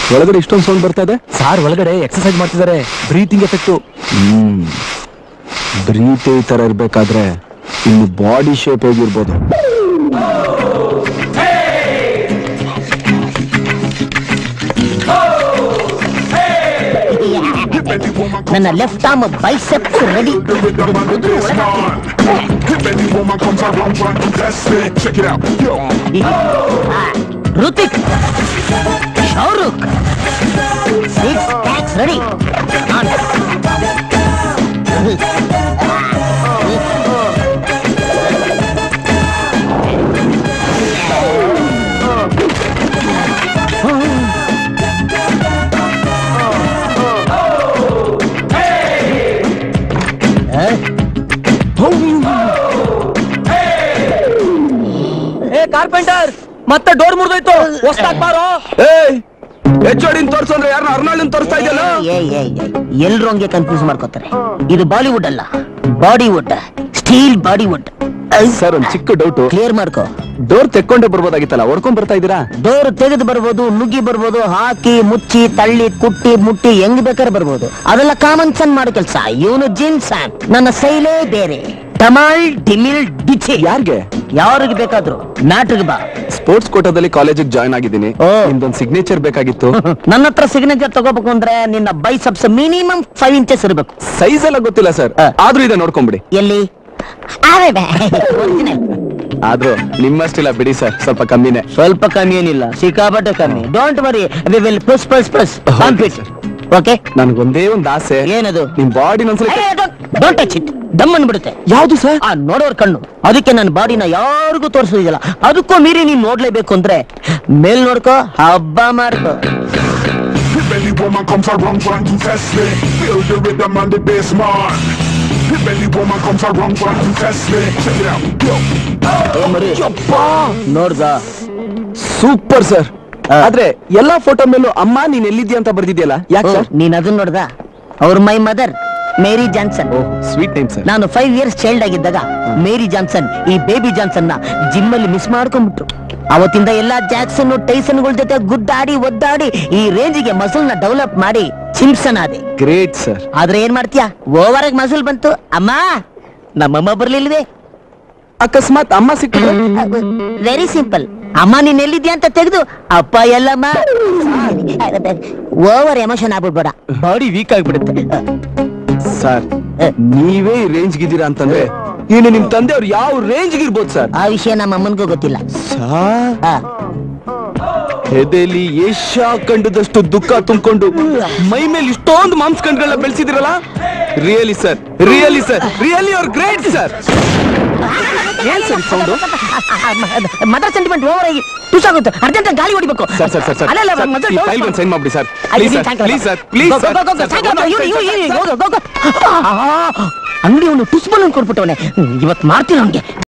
ಒಳಗಡೆ ಇಷ್ಟೊಂದು ಸೌಂಡ್ ಬರ್ತಾ ಇದೆ ಸಾರ್ ಒಳಗಡೆ ಎಕ್ಸರ್ಸೈಸ್ ಮಾಡ್ತಿದ್ದಾರೆ ಬ್ರೀತಿಂಗ್ ಎಫೆಕ್ಟು ಹ್ಮ್ ಬ್ರೀತ್ ಈ ತರ ಇರ್ಬೇಕಾದ್ರೆ ಇನ್ನು ಬಾಡಿ ಶೇಪ್ ಹೇಗಿರ್ಬೋದು ನನ್ನ left arm biceps ready If any woman comes around trying to test me, check it out. Yo, Hrithik Shahrukh six packs ready ಏ ಕಾರ್ಪೆಂಟರ್ ಮತ್ತೆ ಡೋರ್ ಮುರಿದೋಯ್ತು ಹೊಸ್ದಾಗ್ ಬಾರೋ ಏಯ್ ಎಚ್ ಓಡಿನ್ ತೋರ್ಸು ಅಂದ್ರೆ ಯಾರನ್ನ ಅರ್ನಾಲ್ಡ್ ತೋರಿಸ್ತಾ ಇದೆಯಲ್ಲ ಎಲ್ರು ಹಂಗೆ ಕನ್ಫ್ಯೂಸ್ ಮಾಡ್ಕೋತಾರೆ ಇದು ಬಾಲಿವುಡ್ ಅಲ್ಲ ಬಾಡಿವುಡ್ ಸ್ಟೀಲ್ ಬಾಡಿವುಡ್ ಸರ್ ಒಂದ್ ಚಿಕ್ಕ ಡೌಟ್ ಕ್ಲಿಯರ್ ಮಾಡ್ಕೋ ಡೋರ್ ತೆಕ್ಕೊಂಡೇ ಬರ್ಬೋದಾಗಿತ್ತಲ್ಲ ಹೊಡ್ಕೊಂಡ್ ಬರ್ತಾ ಇದೀರಾ ಡೋರ್ ತೆಗೆದು ಬರ್ಬೋದು ನುಗ್ಗಿ ಬರ್ಬೋದು ಹಾಕಿ ಮುಚ್ಚಿ ತಳ್ಳಿ ಕುಟ್ಟಿ ಮುಟ್ಟಿ ಹೆಂಗ್ ಬೇಕಾದ್ರೆ ಬರ್ಬೋದು ಅದೆಲ್ಲ ಕಾಮನ್ ಸನ್ ಮಾಡೋ ಕೆಲಸ ಇವನು ಜಿನ್ಸ್ ನನ್ನ ಶೈಲೇ ಬೇರೆ ಟಮಾಲ್ ಡಿಮಿಲ್ ಡಿಚಿ ಯಾರ್ಗೆ ಯಾರಿಗೆ ಬೇಕಾದ್ರು ನಾಟ್ರಿಗೆ ಬಾ ಸ್ಪೋರ್ಟ್ಸ್ ಕೋಟಾದಲ್ಲಿ ಕಾಲೇಜಿಗೆ ಜಾಯ್ನ್ ಆಗಿದ್ದೀನಿ ಓ. ನಿಮ್ದೊಂದ್ ಸಿಗ್ನೇಚರ್ ಬೇಕಾಗಿತ್ತು ನನ್ನ ಹತ್ರ ಸಿಗ್ನೇಚರ್ ತಗೋಬೇಕು ಅಂದ್ರೆ ನಿನ್ನ ಬೈಸಪ್ಸ್ ಮಿನಿಮಮ್ ಫೈವ್ ಇಂಚಸ್ ಇರಬೇಕು ಸೈಜ್ ಎಲ್ಲ ಗೊತ್ತಿಲ್ಲ ಸರ್ ಆ. ಆದ್ರೂ ಇದೆ ನೋಡ್ಕೊಂಬಿಡಿ ಎಲ್ಲಿ Original. ಆದ್ರೂ ನಿಮ್ಮಷ್ಟಿಲ್ಲ ಬಿಡಿ ಸರ್ ಸ್ವಲ್ಪ ಕಮ್ಮಿನೇ ಸ್ವಲ್ಪ ಕಮ್ಮಿ ಏನಿಲ್ಲ ಸಿಕ್ಕಾಪಟ್ಟೆ ಕಮ್ಮಿ don't worry we will plus plus plus compete okay ನನ್ಗೊಂದೇ ಒಂದ್ ಆಸೆ ಏನದು ನಿಮ್ ಬಾಡಿ ಒಂದ್ಸಲ ಡೋಂಟ್ ಟಚ್ ಇಟ್ ದಮ್ ಅಂದ್ಬಿಡುತ್ತೆ ಯಾವ್ದು ಸರ್ ಆ ನೋಡೋರ್ ಕಣ್ಣು ಅದಕ್ಕೆ ನನ್ನ ಬಾಡಿನ ಯಾರಿಗೂ ತೋರಿಸೋದಿಲ್ಲ ಅದಕ್ಕೂ ಮೀರಿ ನೀನ್ ನೋಡ್ಲೇಬೇಕು ಅಂದ್ರೆ ಮೇಲ್ ನೋಡ್ಕೋ ಹಬ್ಬ ಮಾಡ್ಕೋ if any woman comes around trying to test me, feel the rhythm and the bass, man. If any woman comes around trying to test me, check it out. Yo, ಏ ಮರಿ ನೋಡ್ದ ಸೂಪರ್ ಸರ್ ಆದ್ರೆ ಎಲ್ಲಾ photo ಮೇಲೂ ಅಮ್ಮ ನೀನ್ ಎಲ್ಲಿದ್ಯಾ ಅಂತ ಬರ್ದಿದ್ಯಲ್ಲ ಯಾಕೆ ಸರ್ ನೀನ್ ಅದನ್ನ ನೋಡ್ದ ಅವ್ರ my mother Mary Johnson sweet name sir ನಾನು ಫೈವ್ ಇಯರ್ಸ್ ಚೈಲ್ಡ್ ಆಗಿದ್ದಾಗ ಮೇರಿ ಜಾನ್ಸನ್ ಈ ಬೇಬಿ ಜಾನ್ಸನ್ ನ ಜಿಮ್ ಅಲ್ಲಿ ಮಿಸ್ ಮಾಡ್ಕೊಂಡ್ಬಿಟ್ರು ಅವತ್ತಿಂದ ಎಲ್ಲಾ ಜಾಕ್ಸನ್ ಟೈಸನ್ಗಳ ಜೊತೆ ಗುದ್ದಾಡಿ ಒದ್ದಾಡಿ ಈ ರೇಂಜಿಗೆ ಮಸಲ್ ನ ಡೆವಲಪ್ ಮಾಡಿ ಚಿಂಪ್ಸನ್ ಆದೆ ಗ್ರೇಟ್ ಸರ್ ಆದ್ರೆ ಏನ್ ಮಾಡ್ತೀಯಾ ಓವರ್ ಆಗಿ ಮಸಲ್ ಬಂತು ಅಮ್ಮ ನಮ್ಮಮ್ಮ ಬರ್ಲಿಲ್ವೇ ಅಕಸ್ಮಾತ್ ಅಮ್ಮ ಸಿಕ್ಕಿದ್ರೆ ವೆರಿ ಸಿಂಪಲ್ ಅಮ್ಮ ನೀನ್ ಎಲ್ಲಿದ್ಯಾ ಅಂತ ತೆಗೆದು ಅಪ್ಪ ಎಲ್ಲಮ್ಮ ಓವರ್ ಎಮೋಷನ್ ಆಗ್ಬಿಡ್ಬೇಡ ಬಾಡಿ ವೀಕ್ ಆಗ್ಬಿಡುತ್ತೆ ಸರ್ ನೀವೇ ಈ ರೇಂಜ್ ಗಿದ್ದೀರಾ ಅಂತಂದ್ರೆ ಇನ್ನು ನಿಮ್ ತಂದೆ ಅವ್ರು ಯಾವ ರೇಂಜ್ ಇರ್ಬೋದು ಸರ್ ಆ ವಿಷಯ ನಮ್ಮ ಅಮ್ಮನ್ಗೂ ಗೊತ್ತಿಲ್ಲ ಸರ್ ಆ, ಎದೆಲಿ ಏಷ್ಯಾ ಕಂಡದಷ್ಟು ದುಃಖ ತುಂಬಿಕೊಂಡು ಮೈ ಮೇಲೆ ಇಷ್ಟೊಂದು ಮಾಂಸಖಂಡ್ಗಳನ್ನ ಬೆಳೆಸಿದಿರಲ್ಲ really sir really sir really ಅವ್ರ ಗ್ರೇಟ್ ಸರ್ ಏನ್ sir sound mother sentiment over ಆಗಿ ತುಸಾಗುತ್ತೆ ಅರ್ಜೆಂಟ್ ಗಾಳಿ ಹೊಡಿಬೇಕು ಸರ್ ಸರ್ ಸರ್ ಸರ್ ಅಲ್ಲ, ಅಲ್ಲ, ಮೊದಲು ಈ ಡೋರ್ ಫೈಲ್ ಒಂದು ಸೈನ್ ಮಾಡ್ಬಿಡಿ ಸರ್ ಆಯ್ತು, ಪ್ಲೀಸ್ ಸರ್ ಸಾಯಂಕಾಲ ಪ್ಲೀಸ್ ಬಾ. Sir please go, go, go, go, ಸಾಯಂಕಾಲ ಬಾ, ಇವ್ರು, ಇವ್ರು, ಇವ್ರು, ಗೋ, ಗೋ, ಗೋ, ಗೋ. ಆ, ಅಂಗಡಿ ಅವನು ಟುಸ್ಬಲ್ ಕೊಟ್ಬಿಟ್ಟವನೆ ಇವತ್ತು ಮಾಡ್ತೀನಿ ಅವ್ನಿಗೆ